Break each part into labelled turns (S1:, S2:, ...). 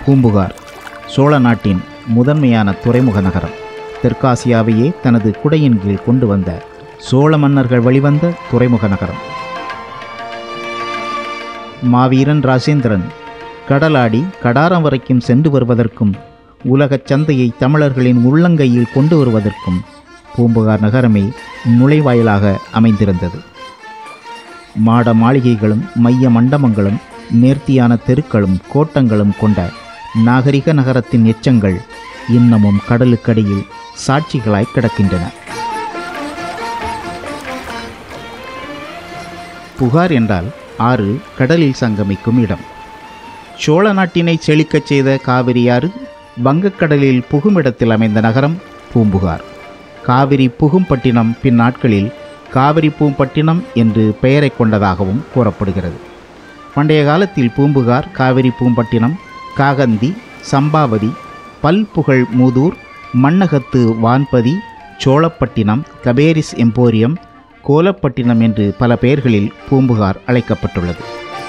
S1: பூம்புகார் சோழ நாட்டின் முதன்மையான துறைமுக நகரம் தெற்காசியாவையே தனது குடையின் கீழ் கொண்டு வந்த சோழ மன்னர்கள் வழிவந்த துறைமுக நகரம் மாவீரன் ராஜேந்திரன் கடலாடி கடாரம் வரைக்கும் சென்று வருவதற்கும் உலகச் சந்தையை தமிழர்களின் உள்ளங்கையில் கொண்டு வருவதற்கும் பூம்புகார் நகரமே நுழைவாயிலாக அமைந்திருந்தது மாட மாளிகைகளும் மைய மண்டபங்களும் நேர்த்தியான தெருக்களும் கோட்டங்களும் கொண்ட நாகரிக நகரத்தின் எச்சங்கள் இன்னமும் கடலுக்கடியில் சாட்சிகளாய் கிடக்கின்றன புகார் என்றால் ஆறு கடலில் சங்கமிக்கும் இடம் சோழ நாட்டினை செழிக்கச் செய்த காவிரியாறு வங்கக்கடலில் புகுமிடத்தில் அமைந்த நகரம் பூம்புகார் காவிரி புகும்பட்டினம் பின்னாட்களில் காவிரி பூம்பட்டினம் என்று பெயரை கொண்டதாகவும் கூறப்படுகிறது பண்டைய காலத்தில் பூம்புகார் காவிரி பூம்பட்டினம் காகந்தி சம்பாவதி பல்புகழ் மூதூர் மண்ணகத்து வான்பதி சோழப்பட்டினம் கபேரிஸ் எம்போரியம் கோலப்பட்டினம் என்று பல பெயர்களில் பூம்புகார் அழைக்கப்பட்டுள்ளது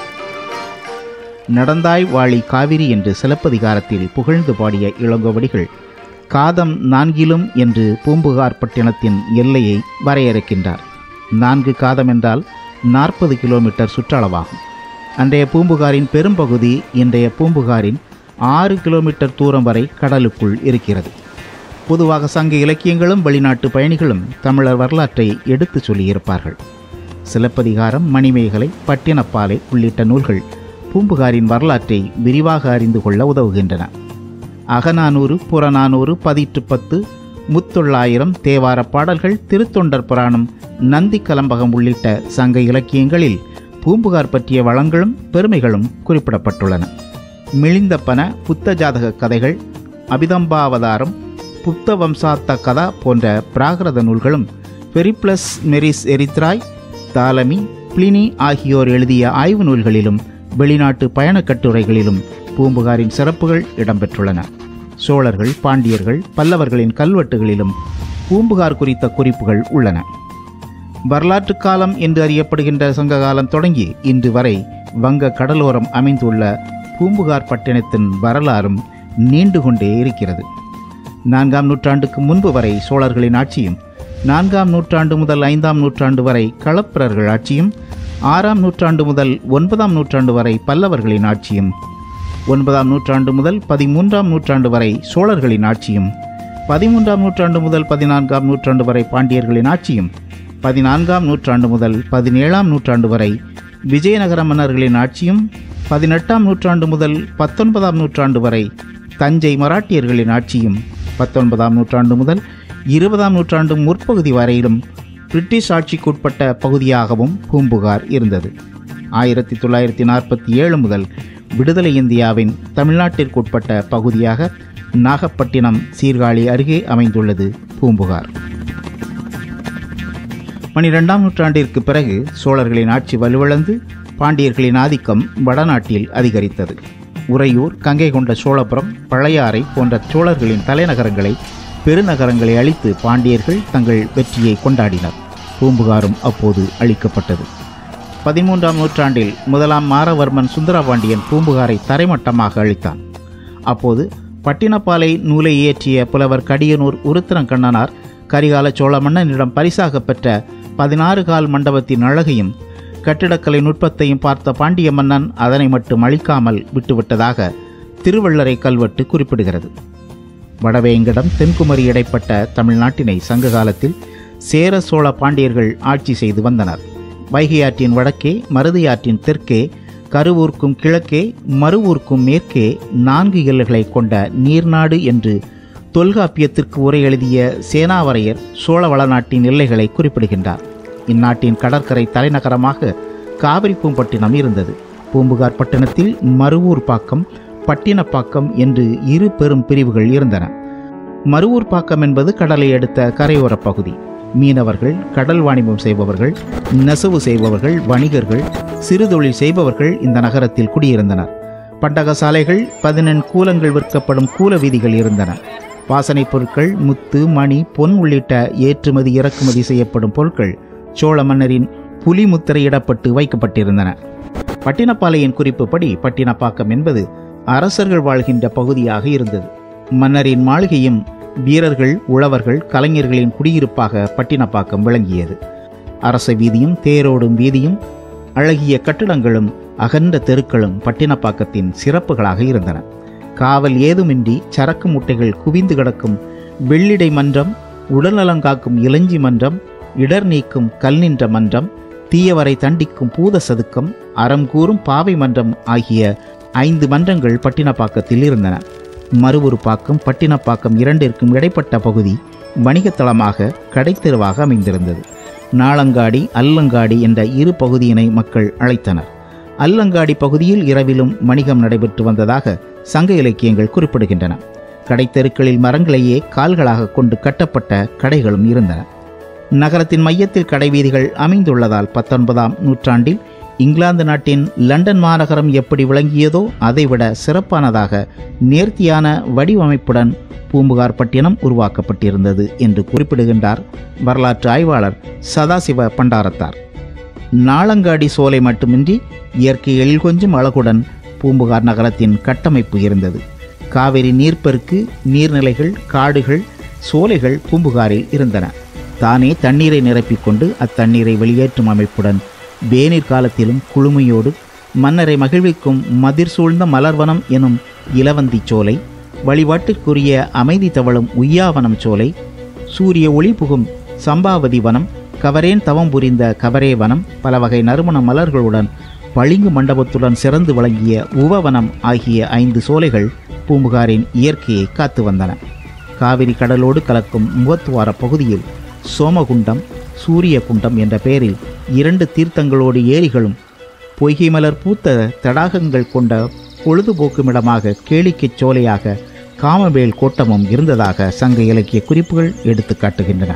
S1: நடந்தாய் வாழி காவிரி என்று சிலப்பதிகாரத்தில் புகழ்ந்து பாடிய இளங்கோவடிகள் காதம் நான்கிலும் என்று பூம்புகார் பட்டினத்தின் எல்லையை வரையறுக்கின்றார் நான்கு காதம் என்றால் நாற்பது கிலோமீட்டர் சுற்றளவாகும் அன்றைய பூம்புகாரின் பெரும்பகுதி இன்றைய பூம்புகாரின் ஆறு கிலோமீட்டர் தூரம் வரை கடலுக்குள் இருக்கிறது பொதுவாக சங்க இலக்கியங்களும் வெளிநாட்டு பயணிகளும் தமிழர் வரலாற்றை எடுத்துச் சொல்லியிருப்பார்கள் சிலப்பதிகாரம் மணிமேகலை பட்டினப்பாலை உள்ளிட்ட நூல்கள் பூம்புகாரின் வரலாற்றை விரிவாக அறிந்து கொள்ள உதவுகின்றன அகநானூறு புறநானூறு பதிற்று பத்து முத்தொள்ளாயிரம் தேவார பாடல்கள் திருத்தொண்டர் புராணம் நந்தி கலம்பகம் உள்ளிட்ட சங்க இலக்கியங்களில் பூம்புகார் பற்றிய வளங்களும் பெருமைகளும் குறிப்பிடப்பட்டுள்ளன மிளிந்தப்பன புத்த ஜாதக கதைகள் அபிதம்பாவதாரம் புத்த வம்சாத்த கதா போன்ற பிராகிருத நூல்களும் Periplus Maris Erythraei Ptolemy Pliny ஆகியோர் எழுதிய ஆய்வு நூல்களிலும் வெளிநாட்டு பயணக் கட்டுரைகளிலும் பூம்புகாரின் சிறப்புகள் இடம்பெற்றுள்ளன சோழர்கள் பாண்டியர்கள் பல்லவர்களின் கல்வெட்டுகளிலும் பூம்புகார் குறித்த குறிப்புகள் உள்ளன வரலாற்று காலம் என்று அறியப்படுகின்ற சங்க காலம் தொடங்கி இன்று வரை வங்க கடலோரம் அமைந்துள்ள பூம்புகார் பட்டினத்தின் வரலாறும் நீண்டு கொண்டே இருக்கிறது நான்காம் நூற்றாண்டுக்கு முன்பு வரை சோழர்களின் ஆட்சியும் நான்காம் நூற்றாண்டு முதல் ஐந்தாம் நூற்றாண்டு வரை களப்பிரர்கள் ஆட்சியும் ஆறாம் நூற்றாண்டு முதல் ஒன்பதாம் நூற்றாண்டு வரை பல்லவர்களின் ஆட்சியும் ஒன்பதாம் நூற்றாண்டு முதல் பதிமூன்றாம் நூற்றாண்டு வரை சோழர்களின் ஆட்சியும் பதிமூன்றாம் நூற்றாண்டு முதல் பதினான்காம் நூற்றாண்டு வரை பாண்டியர்களின் ஆட்சியும் பதினான்காம் நூற்றாண்டு முதல் பதினேழாம் நூற்றாண்டு வரை விஜயநகர மன்னர்களின் ஆட்சியும் பதினெட்டாம் நூற்றாண்டு முதல் பத்தொன்பதாம் நூற்றாண்டு வரை தஞ்சை மராட்டியர்களின் ஆட்சியும் பத்தொன்பதாம் நூற்றாண்டு முதல் இருபதாம் நூற்றாண்டு முற்பகுதி வரையிலும் பிரிட்டிஷ் ஆட்சிக்குட்பட்ட பகுதியாகவும் பூம்புகார் இருந்தது ஆயிரத்தி தொள்ளாயிரத்தி நாற்பத்தி ஏழு முதல் விடுதலை இந்தியாவின் தமிழ்நாட்டிற்குட்பட்ட பகுதியாக நாகப்பட்டினம் சீர்காழி அருகே அமைந்துள்ளது பூம்புகார் பனிரெண்டாம் நூற்றாண்டிற்கு பிறகு சோழர்களின் ஆட்சி வலுவிழந்து பாண்டியர்களின் ஆதிக்கம் வடநாட்டில் அதிகரித்தது உறையூர் கங்கை கொண்ட சோழபுரம் பழையாறை போன்ற சோழர்களின் தலைநகரங்களை பெருநகரங்களை அழித்து பாண்டியர்கள் தங்கள் வெற்றியை கொண்டாடினர் பூம்புகாரும் அப்போது அழிக்கப்பட்டது பதிமூன்றாம் நூற்றாண்டில் முதலாம் மாரவர்மன் சுந்தரபாண்டியன் பூம்புகாரை தரைமட்டமாக அழித்தான் அப்போது பட்டினப்பாலை நூலை இயற்றிய புலவர் கடியனூர் உருத்திரங்கண்ணனார் கரிகால சோழ மன்னனிடம் பரிசாக பெற்ற பதினாறு கால் மண்டபத்தின் அழகையும் கட்டிடக்கலை நுட்பத்தையும் பார்த்த பாண்டிய மன்னன் அதனை மட்டும் அழிக்காமல் விட்டுவிட்டதாக திருவள்ளரை கல்வெட்டு குறிப்பிடுகிறது வடவேங்கடம் தென்குமரி இடைப்பட்ட தமிழ்நாட்டினை சங்க காலத்தில் சேர சோழ பாண்டியர்கள் ஆட்சி செய்து வந்தனர் வைகை ஆற்றின் வடக்கே மருதி ஆற்றின் தெற்கே கருவூர்க்கும் கிழக்கே மறுவூர்க்கும் மேற்கே நான்கு எல்லைகளை கொண்ட நீர்நாடு என்று தொல்காப்பியத்திற்கு உரை எழுதிய சேனாவரையர் சோழ வளநாட்டின் எல்லைகளை குறிப்பிடுகின்றார் இந்நாட்டின் கடற்கரை தலைநகரமாக காவிரி பூம்பட்டினம் இருந்தது பூம்புகார் பட்டினத்தில் மருவூர் பாக்கம் பட்டினப்பாக்கம் என்று இரு பெரும் பிரிவுகள் இருந்தன மருவூர் பாக்கம் என்பது கடலை அடுத்த கரையோரப் பகுதி மீனவர்கள் கடல் வாணிபம் செய்பவர்கள் நெசவு செய்பவர்கள் வணிகர்கள் சிறுதொழில் செய்பவர்கள் இந்த நகரத்தில் குடியிருந்தனர் பண்டக சாலைகள் பதினெண் கூலங்கள் விற்கப்படும் கூல வீதிகள் இருந்தன வாசனைப் பொருட்கள் முத்து மணி பொன் உள்ளிட்ட ஏற்றுமதி இறக்குமதி செய்யப்படும் பொருட்கள் சோழ மன்னரின் புலி முத்திரையிடப்பட்டு வைக்கப்பட்டிருந்தன பட்டினப்பாளையின் குறிப்புப்படி பட்டினப்பாக்கம் என்பது அரசர்கள் வாழ்கின்ற பகுதியாக இருந்தது மன்னரின் மாளிகையும் வீரர்கள் உழவர்கள் கலைஞர்களின் குடியிருப்பாக பட்டினப்பாக்கம் விளங்கியது அரச வீதியும் தேரோடும் வீதியும் அழகிய கட்டிடங்களும் அகன்ற தெருக்களும் பட்டினப்பாக்கத்தின் சிறப்புகளாக இருந்தன காவல் ஏதுமின்றி சரக்கு முட்டைகள் குவிந்து கிடக்கும் வெள்ளிடை மன்றம் உடல்நலம் காக்கும் இளஞ்சி மன்றம் இடர் நீக்கும் கல் நின்ற மன்றம் தீயவரை தண்டிக்கும் பூத சதுக்கம் அறம் கூறும் பாவை மன்றம் ஆகிய ஐந்து மன்றங்கள் பட்டினப்பாக்கத்தில் இருந்தன மறுவொருப்பாக்கம் பட்டினப்பாக்கம் இரண்டிற்கும் இடைப்பட்ட பகுதி வணிகத்தளமாக கடைத்தெருவாக அமைந்திருந்தது நாளங்காடி அல்லங்காடி என்ற இரு பகுதியினை மக்கள் அழைத்தனர் அல்லங்காடி பகுதியில் இரவிலும் வணிகம் நடைபெற்று வந்ததாக சங்க இலக்கியங்கள் குறிப்பிடுகின்றன கடைத்தெருக்களில் மரங்களையே கால்களாக கொண்டு கட்டப்பட்ட கடைகளும் இருந்தன நகரத்தின் மையத்தில் கடைவீதிகள் அமைந்துள்ளதால் பத்தொன்பதாம் நூற்றாண்டில் இங்கிலாந்து நாட்டின் லண்டன் மாநகரம் எப்படி விளங்கியதோ அதைவிட சிறப்பானதாக நேர்த்தியான வடிவமைப்புடன் பூம்புகார் பட்டினம் உருவாக்கப்பட்டிருந்தது என்று குறிப்பிடுகின்றார் வரலாற்று ஆய்வாளர் சதாசிவ பண்டாரத்தார் நாளங்காடி சோலை மட்டுமின்றி இயற்கை எழில் கொஞ்சம் அழகுடன் பூம்புகார் நகரத்தின் கட்டமைப்பு இருந்தது காவிரி நீர்ப்பெருக்கு நீர்நிலைகள் காடுகள் சோலைகள் பூம்புகாரில் இருந்தன தானே தண்ணீரை நிரப்பிக்கொண்டு அத்தண்ணீரை வெளியேற்றும் அமைப்புடன் வேநீர் காலத்திலும் குளுமையோடு மன்னரை மகிழ்விக்கும் மதிர் சூழ்ந்த மலர்வனம் எனும் இலவந்தி சோலை வழிபாட்டிற்குரிய அமைதி தவழும் உய்யாவனம் சோலை சூரிய ஒளி புகும் சம்பாவதி வனம் கவரேன் தவம் புரிந்த கவரே வனம் பல வகை நறுமண மலர்களுடன் பளிங்கு மண்டபத்துடன் சிறந்து விளங்கிய உவவனம் ஆகிய ஐந்து சோலைகள் பூம்புகாரின் இயற்கையை காத்து வந்தன காவிரி கடலோடு கலக்கும் முகத்துவார பகுதியில் சோமகுண்டம் சூரியகுண்டம் என்ற பெயரில் இரண்டு தீர்த்தங்களோடு ஏரிகளும் பொய்கை மலர் பூத்த தடாகங்கள் கொண்ட பொழுதுபோக்குமிடமாக கேளிக்கைச் சோலையாக காமவேல் கோட்டமும் இருந்ததாக சங்க இலக்கிய குறிப்புகள் எடுத்து காட்டுகின்றன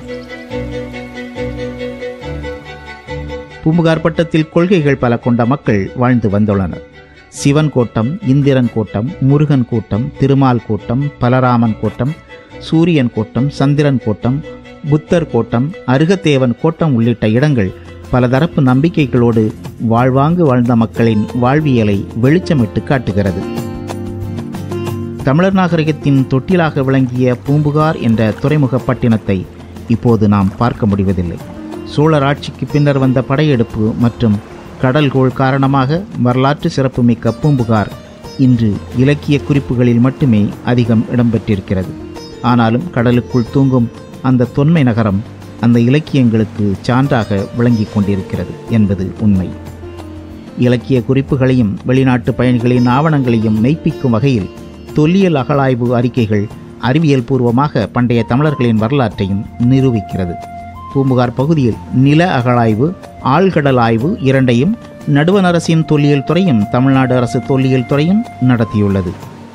S1: பூம்புகார் பட்டத்தில் கொள்கைகள் பல கொண்ட மக்கள் வாழ்ந்து வந்துள்ளனர் சிவன் கோட்டம் இந்திரன் கோட்டம் முருகன் கோட்டம் திருமால் கோட்டம் பலராமன் கோட்டம் சூரியன் கோட்டம் சந்திரன் கோட்டம் புத்தர் கோட்டம் அருகத்தேவன் கோட்டம் உள்ளிட்ட இடங்கள் பலதரப்பு நம்பிக்கைகளோடு வாழ்வாங்கு வாழ்ந்த மக்களின் வாழ்வியலை வெளிச்சமிட்டு காட்டுகிறது தமிழர் நாகரிகத்தின் தொட்டிலாக விளங்கிய பூம்புகார் என்ற துறைமுக பட்டினத்தை இப்போது நாம் பார்க்க முடிவதில்லை சோழர் ஆட்சிக்கு பின்னர் வந்த படையெடுப்பு மற்றும் கடல்கோள் காரணமாக வரலாற்று சிறப்புமிக்க பூம்புகார் இன்று இலக்கிய குறிப்புகளில் மட்டுமே அதிகம் இடம்பெற்றிருக்கிறது ஆனாலும் கடலுக்குள் தூங்கும் அந்த தொன்மை நகரம் அந்த இலக்கியங்களுக்கு சான்றாக விளங்கிக் கொண்டிருக்கிறது என்பது உண்மை இலக்கிய குறிப்புகளையும் வெளிநாட்டு பயணிகளின் ஆவணங்களையும் மெய்ப்பிக்கும் வகையில் தொல்லியல் அகழாய்வு அறிக்கைகள் அறிவியல் பூர்வமாக பண்டைய தமிழர்களின் வரலாற்றையும் நிரூபிக்கிறது பூம்புகார் பகுதியில் நில அகழாய்வு ஆழ்கடல் ஆய்வு இரண்டையும் நடுவண் அரசின் தொல்லியல் துறையும் தமிழ்நாடு அரசு தொல்லியல் துறையும் நடத்தியுள்ளது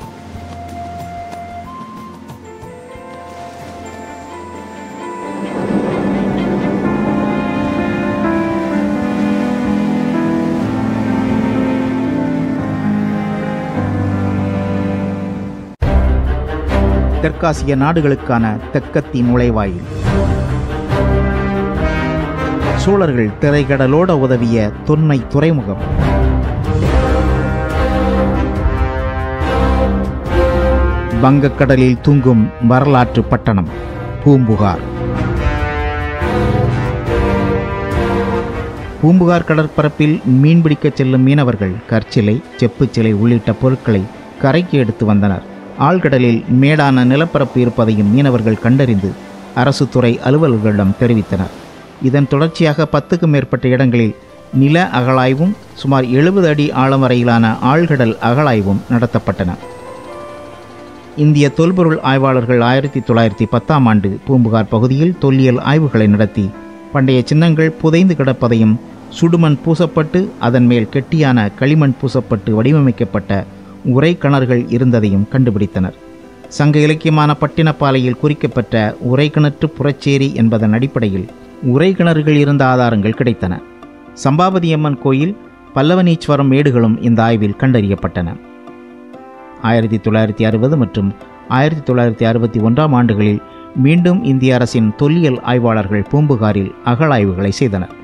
S1: தெற்காசிய நாடுகளுக்கான தெற்கத்தி நுழைவாயில் சோழர்கள் திரைக்கடலோட உதவிய தொன்மை துறைமுகம் வங்கக்கடலில் தூங்கும் வரலாற்று பட்டணம் பூம்புகார் பூம்புகார் கடற்பரப்பில் மீன்பிடிக்கச் செல்லும் மீனவர்கள் கற்சிலை செப்புச் சிலை உள்ளிட்ட பொருட்களை கரைக்கு எடுத்து வந்தனர் ஆழ்கடலில் மேடான நிலப்பரப்பு இருப்பதையும் மீனவர்கள் கண்டறிந்து அரசு துறை அலுவலர்களிடம் தெரிவித்தனர் இதன் தொடர்ச்சியாக பத்துக்கும் மேற்பட்ட இடங்களில் நில அகழாய்வும் சுமார் எழுபது அடி ஆழம் வரையிலான ஆழ்கடல் அகழாய்வும் நடத்தப்பட்டன இந்திய தொல்பொருள் ஆய்வாளர்கள் ஆயிரத்தி தொள்ளாயிரத்தி பத்தாம் ஆண்டு பூம்புகார் பகுதியில் தொல்லியல் ஆய்வுகளை நடத்தி பண்டைய சின்னங்கள் புதைந்து கிடப்பதையும் சுடுமண் பூசப்பட்டு அதன் மேல் கெட்டியான களிமண் பூசப்பட்டு வடிவமைக்கப்பட்ட உரை கிணறுகள் இருந்ததையும் கண்டுபிடித்தனர் சங்க இலக்கியமான பட்டினப்பாலையில் குறிக்கப்பட்ட உரைக்கிணற்று புறச்சேரி என்பதன் அடிப்படையில் உரை கிணறுகள் இருந்த ஆதாரங்கள் கிடைத்தன சம்பாபதியம்மன் கோயில் பல்லவனீஸ்வரம் மேடுகளும் இந்த ஆய்வில் கண்டறியப்பட்டன ஆயிரத்தி தொள்ளாயிரத்தி அறுபது மற்றும் ஆயிரத்தி தொள்ளாயிரத்தி அறுபத்தி ஒன்றாம் ஆண்டுகளில் மீண்டும் இந்திய அரசின் தொல்லியல் ஆய்வாளர்கள் பூம்புகாரில் அகழாய்வுகளை செய்தனர்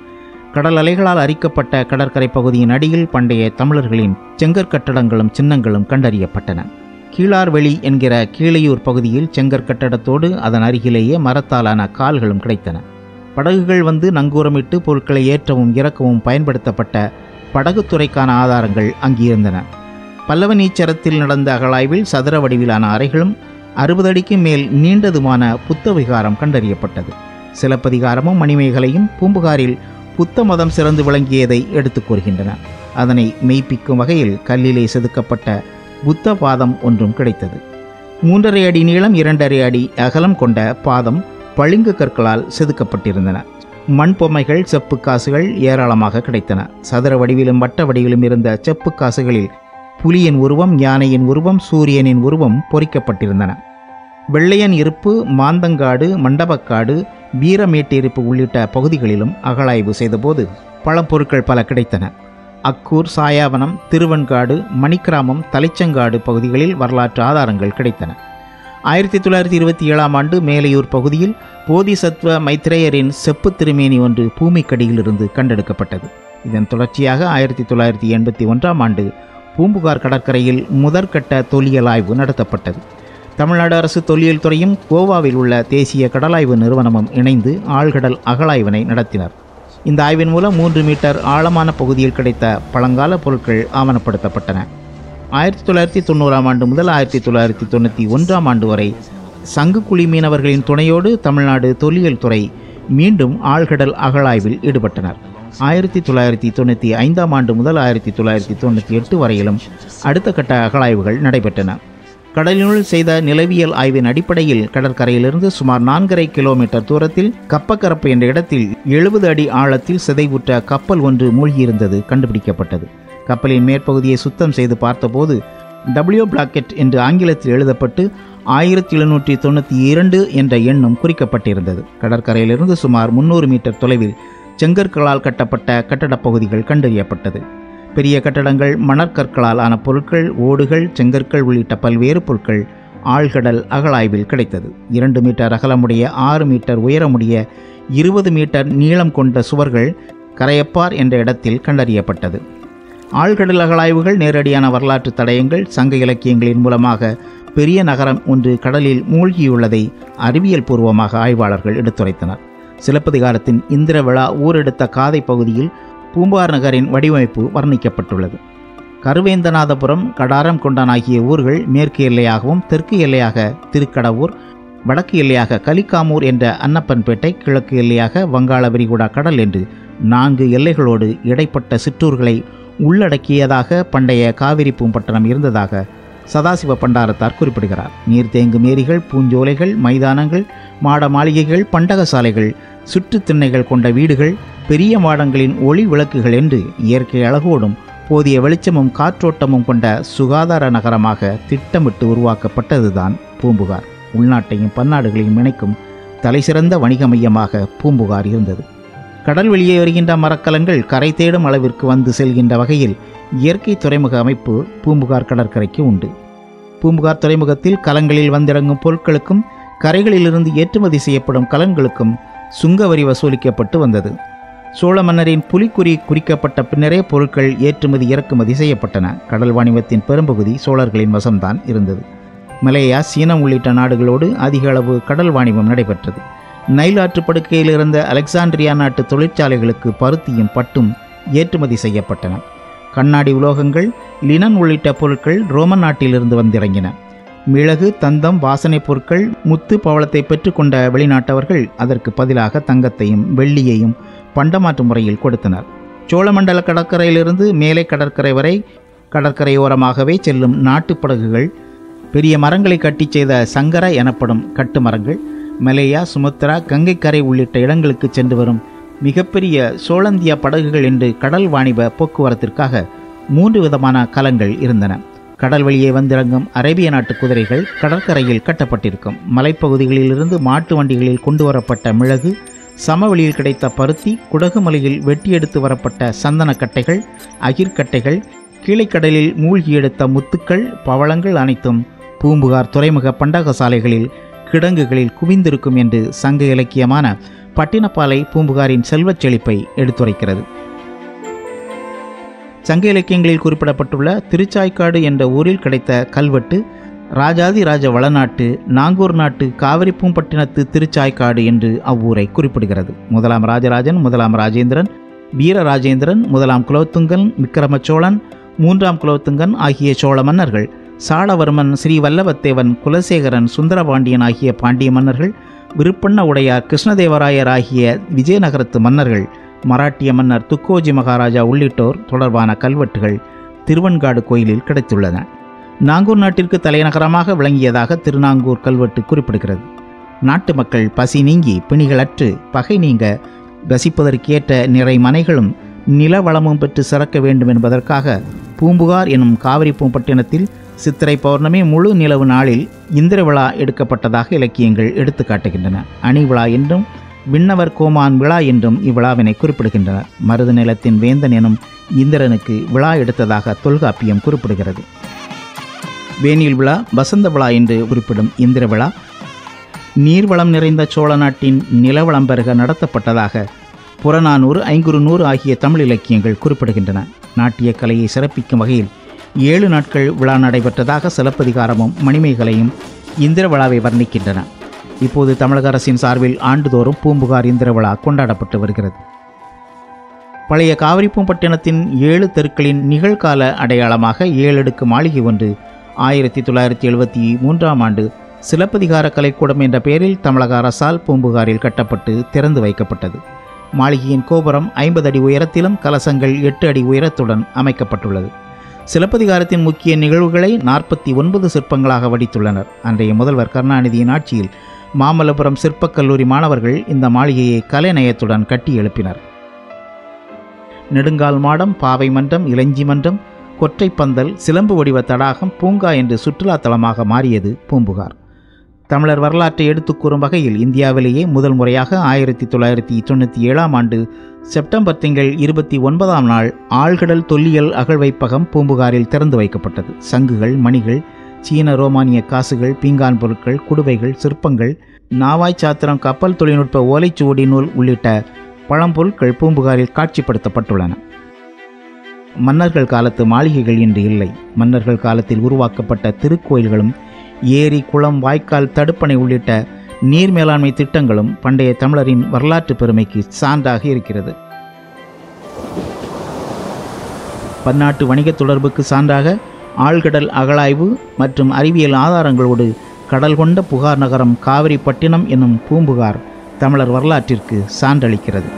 S1: கடல் அலைகளால் அரிக்கப்பட்ட கடற்கரை பகுதியின் அடியில் பண்டைய தமிழர்களின் செங்கற்கட்டடங்களும் சின்னங்களும் கண்டறியப்பட்டன கீழார்வெளி என்கிற கீழையூர் பகுதியில் செங்கற்கட்டடத்தோடு அதன் அருகிலேயே மரத்தாலான கால்களும் கிடைத்தன படகுகள் வந்து நங்கூரமிட்டு பொருட்களை ஏற்றவும் இறக்கவும் பயன்படுத்தப்பட்ட படகுத்துறைக்கான ஆதாரங்கள் அங்கிருந்தன பல்லவ நீச்சரத்தில் நடந்த அகழாய்வில் சதுர வடிவிலான அறைகளும் அறுபது அடிக்கு மேல் நீண்டதுமான புத்த விகாரம் கண்டறியப்பட்டது சிலப்பதிகாரமும் மணிமேகலையும் பூம்புகாரில் புத்த மதம் சிறந்து விளங்கியதை எடுத்துக் கூறுகின்றன அதனை மெய்ப்பிக்கும் வகையில் கல்லிலே செதுக்கப்பட்ட புத்த பாதம் ஒன்றும் கிடைத்தது மூன்றரை அடி நீளம் இரண்டரை அடி அகலம் கொண்ட பாதம் பளிங்கு கற்களால் செதுக்கப்பட்டிருந்தன மண் பொம்மைகள் செப்பு காசுகள் ஏராளமாக கிடைத்தன சதுர வடிவிலும் வட்ட வடிவிலும் இருந்த செப்பு காசுகளில் புலியின் உருவம் யானையின் உருவம் சூரியனின் உருவம் பொறிக்கப்பட்டிருந்தன வெள்ளையன் இருப்பு மாந்தங்காடு மண்டபக்காடு வீரமேட்டிருப்பு உள்ளிட்ட பகுதிகளிலும் அகழாய்வு செய்தபோது பழம்பொருட்கள் பல கிடைத்தன அக்கூர் சாயாவனம் திருவன்காடு மணிக்கிராமம் தலைச்சங்காடு பகுதிகளில் வரலாற்று ஆதாரங்கள் கிடைத்தன ஆயிரத்தி தொள்ளாயிரத்தி இருபத்தி ஏழாம் ஆண்டு மேலையூர் பகுதியில் போதிசத்வ மைத்ரேயரின் செப்பு திருமேனி ஒன்று பூமிக்கடியிலிருந்து கண்டெடுக்கப்பட்டது இதன் தொடர்ச்சியாக ஆயிரத்தி தொள்ளாயிரத்தி எண்பத்தி ஒன்றாம் ஆண்டு பூம்புகார் கடற்கரையில் முதற்கட்ட தொல்லியல் ஆய்வு நடத்தப்பட்டது தமிழ்நாடு அரசு தொல்லியல் துறையும் கோவாவில் உள்ள தேசிய கடலாய்வு நிறுவனமும் இணைந்து ஆழ்கடல் அகழாய்வினை நடத்தினர் இந்த ஆய்வின் மூலம் மூன்று மீட்டர் ஆழமான பகுதியில் கிடைத்த பழங்கால பொருட்கள் ஆவணப்படுத்தப்பட்டன ஆயிரத்தி தொள்ளாயிரத்தி தொண்ணூறாம் ஆண்டு முதல் ஆயிரத்தி தொள்ளாயிரத்தி தொண்ணூற்றி ஒன்றாம் ஆண்டு வரை சங்குக்குழி மீனவர்களின் துணையோடு தமிழ்நாடு தொல்லியல் துறை மீண்டும் ஆழ்கடல் அகழாய்வில் ஈடுபட்டனர் ஆயிரத்தி தொள்ளாயிரத்தி தொண்ணூற்றி ஐந்தாம் ஆண்டு முதல் ஆயிரத்தி தொள்ளாயிரத்தி தொண்ணூற்றி எட்டு வரையிலும் அடுத்த கட்ட அகழாய்வுகள் நடைபெற்றன கடலினுள் செய்த நிலவியல் ஆய்வின் அடிப்படையில் கடற்கரையிலிருந்து சுமார் நான்கரை கிலோமீட்டர் தூரத்தில் கப்பக்கரப்பு என்ற இடத்தில் எழுபது அடி ஆழத்தில் சிதைவுற்ற கப்பல் ஒன்று மூழ்கியிருந்தது கண்டுபிடிக்கப்பட்டது கப்பலின் மேற்பகுதியை சுத்தம் செய்து பார்த்தபோது டபிள்யூ பிளாக்கெட் என்று ஆங்கிலத்தில் எழுதப்பட்டு ஆயிரத்தி எழுநூற்றி தொண்ணூற்றி இரண்டு என்ற எண்ணும் குறிக்கப்பட்டிருந்தது கடற்கரையிலிருந்து சுமார் முன்னூறு மீட்டர் தொலைவில் செங்கற்களால் கட்டப்பட்ட கட்டடப் பகுதிகள் கண்டறியப்பட்டது பெரிய கட்டடங்கள் மணற்கற்களால் ஆன பொருட்கள் ஓடுகள் செங்கற்கள் உள்ளிட்ட பல்வேறு பொருட்கள் ஆழ்கடல் அகழாய்வில் கிடைத்தது இரண்டு மீட்டர் அகலமுடைய ஆறு மீட்டர் உயரமுடைய இருபது மீட்டர் நீளம் கொண்ட சுவர்கள் கரையப்பார் என்ற இடத்தில் கண்டறியப்பட்டது ஆழ்கடல் அகழாய்வுகள் நேரடியான வரலாற்று தடயங்கள் சங்க இலக்கியங்களின் மூலமாக பெரிய நகரம் ஒன்று கடலில் மூழ்கியுள்ளதை அறிவியல் பூர்வமாக ஆய்வாளர்கள் எடுத்துரைத்தனர் சிலப்பதிகாரத்தின் இந்திர விழா ஊரெடுத்த காதை பகுதியில் பூம்பார் நகரின் வடிவமைப்பு வர்ணிக்கப்பட்டுள்ளது கருவேந்தநாதபுரம் கடாரம் கொண்டான் ஆகிய ஊர்கள் மேற்கு எல்லையாகவும் தெற்கு எல்லையாக திருக்கடவூர் வடக்கு எல்லையாக கலிக்காமூர் என்ற அன்னப்பன்பேட்டை கிழக்கு எல்லையாக வங்காள விரிகுடா கடல் என்று நான்கு எல்லைகளோடு இடைப்பட்ட சிற்றூர்களை உள்ளடக்கியதாக பண்டைய காவிரி பூம்பட்டணம் இருந்ததாக சதாசிவ பண்டாரத்தார் குறிப்பிடுகிறார் நீர் தேங்கும் ஏரிகள் பூஞ்சோலைகள் மைதானங்கள் மாட மாளிகைகள் பண்டக சாலைகள் சுற்றுத் திண்ணைகள் கொண்ட வீடுகள் பெரிய மாடங்களின் ஒளி விளக்குகள் என்று இயற்கை அழகோடும் போதிய வெளிச்சமும் காற்றோட்டமும் கொண்ட சுகாதார நகரமாக திட்டமிட்டு உருவாக்கப்பட்டதுதான் பூம்புகார் உள்நாட்டையும் பன்னாடுகளையும் இணைக்கும் தலைசிறந்த வணிக மையமாக பூம்புகார் இருந்தது கடல் வெளியே வருகின்ற மரக்கலங்கள் கரை தேடும் அளவிற்கு வந்து செல்கின்ற வகையில் இயற்கை துறைமுக அமைப்பு பூம்புகார் கடற்கரைக்கு உண்டு பூம்புகார் துறைமுகத்தில் கலங்களில் வந்திறங்கும் பொருட்களுக்கும் கரைகளிலிருந்து ஏற்றுமதி செய்யப்படும் கலன்களுக்கும் சுங்க வரி வசூலிக்கப்பட்டு வந்தது சோழ மன்னரின் புலிக்குறி குறிக்கப்பட்ட பின்னரே பொருட்கள் ஏற்றுமதி இறக்குமதி செய்யப்பட்டன கடல் வாணிபத்தின் பெரும்பகுதி சோழர்களின் வசம்தான் இருந்தது மலேயா சீனம் உள்ளிட்ட நாடுகளோடு அதிக அளவு கடல் வாணிபம் நடைபெற்றது நைல் ஆற்று படுக்கையில் இருந்த அலெக்சாண்ட்ரியா நாட்டு தொழிற்சாலைகளுக்கு பருத்தியும் பட்டும் ஏற்றுமதி செய்யப்பட்டன கண்ணாடி உலோகங்கள் லினன் உள்ளிட்ட பொருட்கள் ரோமன் நாட்டிலிருந்து வந்திறங்கின மிளகு தந்தம் வாசனைப் பொருட்கள் முத்து பவளத்தை பெற்றுக்கொண்ட வெளிநாட்டவர்கள் அதற்கு பதிலாக தங்கத்தையும் வெள்ளியையும் பண்டமாற்று முறையில் கொடுத்தனர் சோழமண்டல கடற்கரையிலிருந்து மேலே கடற்கரை வரை கடற்கரையோரமாகவே செல்லும் நாட்டுப் படகுகள் பெரிய மரங்களை கட்டிச் செய்த சங்கர எனப்படும் கட்டு மரங்கள் மலேயா சுமத்ரா கங்கைக்கரை உள்ளிட்ட இடங்களுக்கு சென்று வரும் மிகப்பெரிய சோழந்தியா படகுகள் என்று கடல் வாணிப போக்குவரத்திற்காக மூன்று விதமான கலங்கள் இருந்தன கடல் வழியே வந்திறங்கும் அரேபிய நாட்டு குதிரைகள் கடற்கரையில் கட்டப்பட்டிருக்கும் மலைப்பகுதிகளிலிருந்து மாட்டு வண்டிகளில் கொண்டு வரப்பட்ட மிளகு சமவெளியில் கிடைத்த பருத்தி குடகுமலையில் வெட்டி எடுத்து வரப்பட்ட சந்தனக்கட்டைகள் அகிர்கட்டைகள் கீழைக்கடலில் மூழ்கி எடுத்த முத்துக்கள் பவளங்கள் அனைத்தும் பூம்புகார் துறைமுக பண்டக சாலைகளில் கிடங்குகளில் குவிந்திருக்கும் என்று சங்க இலக்கியமான பட்டினப்பாலை பூம்புகாரின் செல்வச் செழிப்பை எடுத்துரைக்கிறது சங்க இலக்கியங்களில் குறிப்பிடப்பட்டுள்ள திருச்சாய்க்காடு என்ற ஊரில் கிடைத்த கல்வெட்டு ராஜாதிராஜ வளநாட்டு நாங்கூர் நாட்டு காவிரிப்பூம்பட்டினத்து திருச்சாய்க்காடு என்று அவ்வூரை குறிப்பிடுகிறது முதலாம் ராஜராஜன் முதலாம் ராஜேந்திரன் வீரராஜேந்திரன் முதலாம் குலோத்துங்கன் விக்கிரம சோழன் மூன்றாம் குலோத்துங்கன் ஆகிய சோழ மன்னர்கள் சாளவர்மன் ஸ்ரீவல்லவத்தேவன் குலசேகரன் சுந்தரபாண்டியன் ஆகிய பாண்டிய மன்னர்கள் விருப்பண்ண உடையார் கிருஷ்ணதேவராயர் ஆகிய விஜயநகரத்து மன்னர்கள் மராட்டிய மன்னர் துக்கோஜி மகாராஜா உள்ளிட்டோர் தொடர்பான கல்வெட்டுகள் திருவன்காடு கோயிலில் கிடைத்துள்ளன நாங்கூர் நாட்டிற்கு தலைநகரமாக விளங்கியதாக திருநாங்கூர் கல்வெட்டு குறிப்பிடுகிறது நாட்டு மக்கள் பசி நீங்கி பிணிகளற்று பகை நீங்க வசிப்பதற்கேற்ற நிறை மனைகளும் நிலவளமும் பெற்று சிறக்க வேண்டும் என்பதற்காக பூம்புகார் எனும் காவிரி பூம்பட்டினத்தில் சித்திரை பௌர்ணமி முழு நிலவு நாளில் இந்திர விழா எடுக்கப்பட்டதாக இலக்கியங்கள் எடுத்து காட்டுகின்றன அணி விழா என்றும் விண்ணவர் கோமான் விழா என்றும் இவ்விழாவினை குறிப்பிடுகின்றனர் மருது நிலத்தின் வேந்தன் எனும் இந்திரனுக்கு விழா எடுத்ததாக தொல்காப்பியம் குறிப்பிடுகிறது வேனில் விழா வசந்த விழா என்று குறிப்பிடும் இந்திர விழா நீர்வளம் நிறைந்த சோழ நாட்டின் நிலவளம் பெருக நடத்தப்பட்டதாக புறநானூறு ஐங்குறுநூறு ஆகிய தமிழ் இலக்கியங்கள் குறிப்பிடுகின்றன நாட்டிய கலையை சிறப்பிக்கும் வகையில் ஏழு நாட்கள் விழா நடைபெற்றதாக சிலப்பதிகாரமும் மணிமேகலையும் இந்திர விழாவை வர்ணிக்கின்றன இப்போது தமிழக அரசின் சார்பில் ஆண்டுதோறும் பூம்புகார் இந்திர விழா கொண்டாடப்பட்டு வருகிறது பழைய காவிரிப்பூம்பட்டினத்தின் ஏழு தெருக்களின் நிகழ்கால அடையாளமாக ஏழடுக்கு மாளிகை ஒன்று ஆயிரத்தி தொள்ளாயிரத்தி எழுபத்தி மூன்றாம் ஆண்டு சிலப்பதிகார கலைக்கூடம் என்ற பெயரில் தமிழக அரசால் பூம்புகாரில் கட்டப்பட்டு திறந்து வைக்கப்பட்டது மாளிகையின் கோபுரம் ஐம்பது அடி உயரத்திலும் கலசங்கள் எட்டு அடி உயரத்துடன் அமைக்கப்பட்டுள்ளது சிலப்பதிகாரத்தின் முக்கிய நிகழ்வுகளை நாற்பத்தி ஒன்பது சிற்பங்களாக வடித்துள்ளனர் அன்றைய முதல்வர் கருணாநிதியின் ஆட்சியில் மாமல்லபுரம் சிற்பக் கல்லூரி மாணவர்கள் இந்த மாளிகையை கலைநயத்துடன் கட்டி எழுப்பினர் நெடுங்கால் மாடம் பாவை மன்றம் இளஞ்சி மன்றம் கொற்றைப்பந்தல் சிலம்பு வடிவ தடாகம் பூங்கா என்று சுற்றுலா தலமாக மாறியது பூம்புகார் தமிழர் வரலாற்றை எடுத்துக் கூறும் வகையில் இந்தியாவிலேயே முதல் முறையாக ஆயிரத்தி தொள்ளாயிரத்தி தொண்ணூற்றி ஏழாம் ஆண்டு செப்டம்பர் திங்கள் இருபத்தி ஒன்பதாம் நாள் ஆழ்கடல் தொல்லியல் அகழ்வைப்பகம் பூம்புகாரில் திறந்து வைக்கப்பட்டது சங்குகள் மணிகள் சீன ரோமானிய காசுகள் பீங்கான் பொருட்கள் குடுவைகள் சிற்பங்கள் நாவாய் சாத்திரம் கப்பல் தொழில்நுட்ப ஓலைச்சுவடி நூல் உள்ளிட்ட பழம்பொருட்கள் பூம்புகாரில் காட்சிப்படுத்தப்பட்டுள்ளன மன்னர்கள் காலத்து மாளிகைகள் இன்று இல்லை மன்னர்கள் காலத்தில் உருவாக்கப்பட்ட திருக்கோயில்களும் ஏரி குளம் வாய்க்கால் தடுப்பணை உள்ளிட்ட நீர் மேலாண்மை திட்டங்களும் பண்டைய தமிழரின் வரலாற்று பெருமைக்கு சான்றாக இருக்கிறது பன்னாட்டு வணிக தொடர்புக்கு சான்றாக ஆழ்கடல் அகழாய்வு மற்றும் அறிவியல் ஆதாரங்களோடு கடல் கொண்ட புகார் நகரம் காவிரிப்பட்டினம் என்னும் பூம்புகார் தமிழர் வரலாற்றிற்கு சான்றளிக்கிறது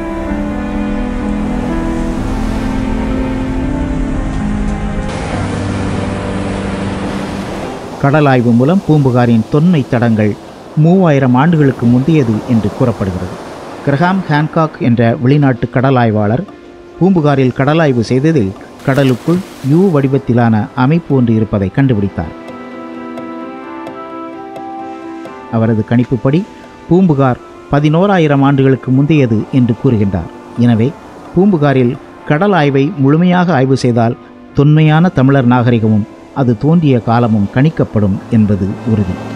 S1: கடல் ஆய்வு மூலம் பூம்புகாரின் தொன்மை தடங்கள் மூவாயிரம் ஆண்டுகளுக்கு முந்தையது என்று கூறப்படுகிறது கிரஹாம் ஹான்காக் என்ற வெளிநாட்டு கடல் ஆய்வாளர் பூம்புகாரில் கடலாய்வு செய்ததில் கடலுக்குள் யூ வடிவத்திலான அமைப்பு ஒன்று இருப்பதை கண்டுபிடித்தார் அவரது கணிப்புப்படி பூம்புகார் பதினோராயிரம் ஆண்டுகளுக்கு முந்தையது என்று கூறுகின்றார் எனவே பூம்புகாரில் கடல் ஆய்வை முழுமையாக ஆய்வு செய்தால் தொன்மையான தமிழர் நாகரிகமும் அது தோன்றிய காலமும் கணிக்கப்படும் என்பது உறுதி